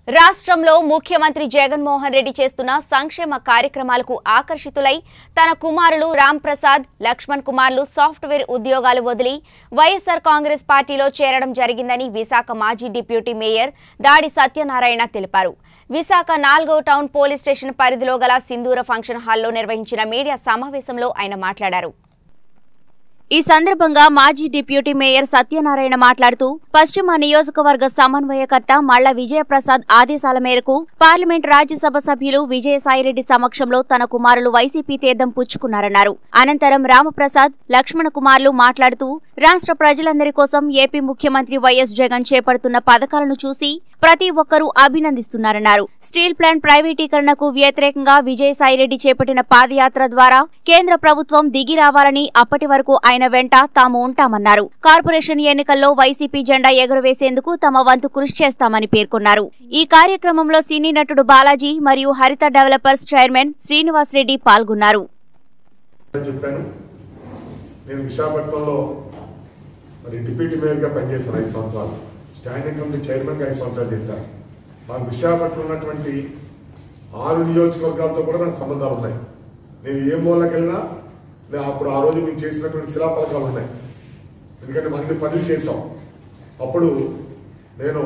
రాష్ట్రంలో ముఖ్యమంత్రి జగన్మోహన్ రెడ్డి చేస్తున్న సంక్షేమ కార్యక్రమాలకు ఆకర్షితులై తన కుమారులు రామ్ ప్రసాద్ లక్ష్మణ్ కుమార్లు సాఫ్ట్వేర్ ఉద్యోగాలు వదిలి వైఎస్సార్ కాంగ్రెస్ పార్టీలో చేరడం జరిగిందని విశాఖ మాజీ డిప్యూటీ మేయర్ దాడి సత్యనారాయణ తెలిపారు విశాఖ నాల్గో టౌన్ పోలీస్ స్టేషన్ పరిధిలో గల సింధూర ఫంక్షన్ హాల్లో నిర్వహించిన మీడియా సమావేశంలో ఆయన మాట్లాడారు ఈ సందర్భంగా మాజీ డిప్యూటీ మేయర్ సత్యనారాయణ మాట్లాడుతూ పశ్చిమ నియోజకవర్గ సమన్వయకర్త మల్ల విజయప్రసాద్ ఆదేశాల మేరకు పార్లమెంట్ రాజ్యసభ సభ్యులు విజయసాయిరెడ్డి సమక్షంలో తన కుమారులు వైసీపీ తీర్థం పుచ్చుకున్నారన్నారు అనంతరం రామప్రసాద్ లక్ష్మణ కుమార్లు మాట్లాడుతూ రాష్ట్ర ప్రజలందరి కోసం ఏపీ ముఖ్యమంత్రి వైఎస్ జగన్ చేపడుతున్న పథకాలను చూసి ప్రతి ఒక్కరూ అభినందిస్తున్నారన్నారు స్టీల్ ప్లాంట్ ప్రైవేటీకరణకు వ్యతిరేకంగా విజయసాయిరెడ్డి చేపట్టిన పాదయాత్ర ద్వారా కేంద్ర ప్రభుత్వం దిగి రావాలని అప్పటి వరకు ఆయన వెంట తాము ఉంటామన్నారు కార్పొరేషన్ ఎన్నికల్లో వైసీపీ జెండా ఎగురవేసేందుకు తమ వంతు కృషి చేస్తామని పేర్కొన్నారు ఈ కార్యక్రమంలో సినీ నటుడు బాలాజీ మరియు హరిత డెవలపర్స్ చైర్మన్ శ్రీనివాస్ రెడ్డి పాల్గొన్నారు అని చెప్పాను నేను విశాఖపట్నంలో మరి డిప్యూటీ మేయర్గా పనిచేశాను ఐదు సంవత్సరాలు స్టాండింగ్ కమిటీ చైర్మన్గా ఐదు సంవత్సరాలు చేశాను నాకు విశాఖపట్నంలో ఉన్నటువంటి ఆరు నియోజకవర్గాలతో కూడా నాకు సంబంధాలు ఉన్నాయి నేను ఏ మూలకి వెళ్ళినా నేను అప్పుడు ఆ రోజు మేము చేసినటువంటి శిలాపలకాలు ఉన్నాయి ఎందుకంటే మనం అన్ని పనులు చేసాం అప్పుడు నేను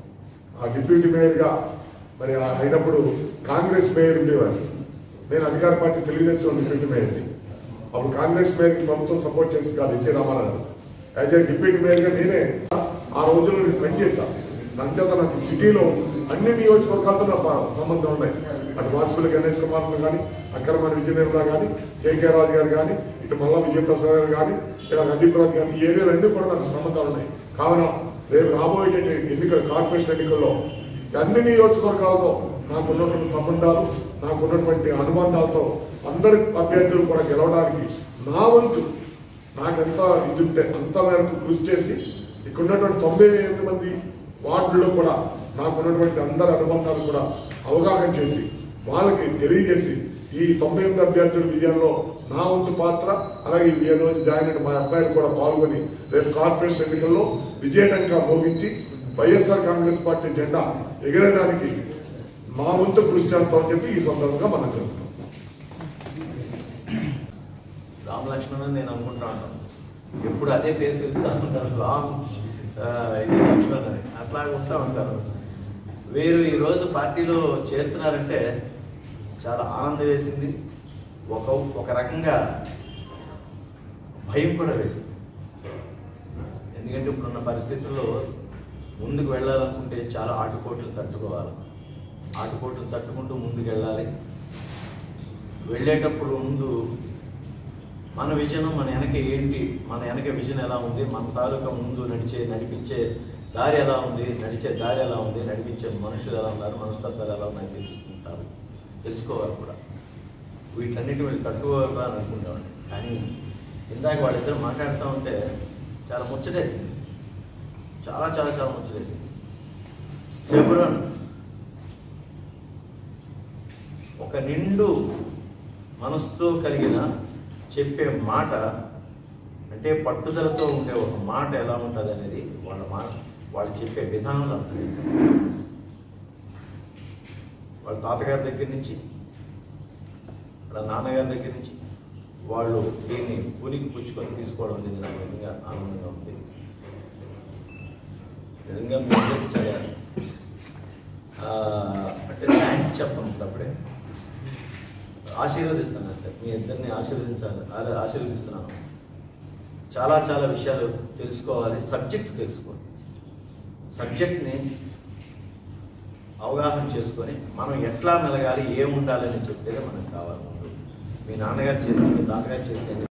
ఆ డిప్యూటీ మేయర్గా మరి ఆ అయినప్పుడు కాంగ్రెస్ మేయర్ ఉండేవారు నేను అధికార పార్టీ తెలుగుదేశం డిప్యూటీ మేయర్ని అప్పుడు కాంగ్రెస్ మేయర్కి ప్రభుత్వం సపోర్ట్ చేసింది కాదు ఎన్టీ రామారావు గారు యాజ్ ఏ డిప్యూటీ మేయర్గా నేనే ఆ రోజుల్లో నేను పనిచేశాను అంచేత నాకు సిటీలో అన్ని నియోజకవర్గాలతో నా ప- సంబంధం ఉన్నాయి అటు వాసుపల్లి గణేష్ కుమార్లు కానీ అక్కరమణి విజయనిర్మల కానీ కేకే రాజు గారు కానీ ఇటు మల్లా విజయప్రసాద్ గారు కానీ ఇలా అదీప్రాజ్ గారు ఈ ఏరియాలన్నీ కూడా నాకు సంబంధాలు ఉన్నాయి కావున రేపు రాబోయే ఎన్నికల కార్పొరేషన్ ఎన్నికల్లో అన్ని నియోజకవర్గాలతో నాకు ఉన్నటువంటి సంబంధాలు నాకు ఉన్నటువంటి అనుబంధాలతో అందరి అభ్యర్థులు కూడా గెలవడానికి నా వంతు నాకెంత ఇది ఉంటే అంత మేరకు కృషి చేసి ఇక్కడ ఉన్నటువంటి తొంభై ఎనిమిది మంది వార్డుల్లో కూడా నాకు ఉన్నటువంటి అందరి అనుబంధాలు కూడా అవగాహన చేసి వాళ్ళకి తెలియజేసి ఈ తొంభై ఎనిమిది అభ్యర్థుల విజయంలో నా వంతు పాత్ర అలాగే ఈ రోజు జాయిన్ అయిన మా అబ్బాయిలు కూడా పాల్గొని రేపు కార్పొరేషన్ ఎన్నికల్లో విజయటంగా మోగించి వైఎస్ఆర్ కాంగ్రెస్ పార్టీ జెండా ఎగిరేదానికి మా వంతు కృషి చేస్తామని చెప్పి ఈ సందర్భంగా మనం చేస్తాం రామ్ లక్ష్మణ్ అని నేను అనుకుంటా ఉంటాను ఎప్పుడు అదే పేరు పిలుస్తా ఉంటారు రామ్ ఆ, ఇది లక్ష్మణ్ అని అట్లా ఉంటా ఉంటారు వీరు ఈరోజు పార్టీలో చేరుతున్నారంటే చాలా ఆనందం వేసింది ఒక ఒక రకంగా భయం కూడా వేసింది ఎందుకంటే ఇప్పుడున్న పరిస్థితుల్లో ముందుకు వెళ్ళాలనుకుంటే చాలా ఆటుపోట్లు తట్టుకోవాలి ఆటుపోట్లు తట్టుకుంటూ ముందుకు వెళ్ళాలి వెళ్ళేటప్పుడు ముందు మన విజన్ మన వెనక ఏంటి మన వెనక విజన్ ఎలా ఉంది మన తాలూకా ముందు నడిచే నడిపించే దారి ఎలా ఉంది నడిచే దారి ఎలా ఉంది నడిపించే మనుషులు ఎలా ఉన్నారు మనస్తత్వాలు ఎలా ఉన్నాయో తెలుసుకుంటారు తెలుసుకోవాలి కూడా వీటన్నిటి వీళ్ళు తట్టుకోవాలి అని అనుకుంటామండి కానీ ఇందాక వాళ్ళిద్దరు మాట్లాడుతూ ఉంటే చాలా ముచ్చటేసింది చాలా చాలా చాలా ముచ్చటేసింది స్టెబురన్ ఒక నిండు మనసుతో కలిగిన చెప్పే మాట అంటే పట్టుదలతో ఉండే ఒక మాట ఎలా ఉంటుంది అనేది వాళ్ళ మాట వాళ్ళు చెప్పే విధానంలో ఉంటుంది వాళ్ళ తాతగారి దగ్గర నుంచి వాళ్ళ నాన్నగారి దగ్గర నుంచి వాళ్ళు దీన్ని పునికి పుచ్చుకొని తీసుకోవడం అనేది నాకు నిజంగా ఆనందంగా ఉంది నిజంగా మీ అందరికీ చాలా ఆ, అంటే థ్యాంక్స్ చెప్పను అప్పుడే ఆశీర్వదిస్తాను అంతే మీ ఇద్దరిని ఆశీర్వదించాలి ఆ- ఆశీర్వదిస్తున్నాను చాలా చాలా విషయాలు తెలుసుకోవాలి సబ్జెక్ట్ తెలుసుకోవాలి సబ్జెక్ట్ని అవగాహన చేసుకొని మనం ఎట్లా మెలగాలి ఏం ఉండాలని చెప్పేది మనకు కావాలి ముందు మీ నాన్నగారు చేసింది మీ తాతగారు చేసింది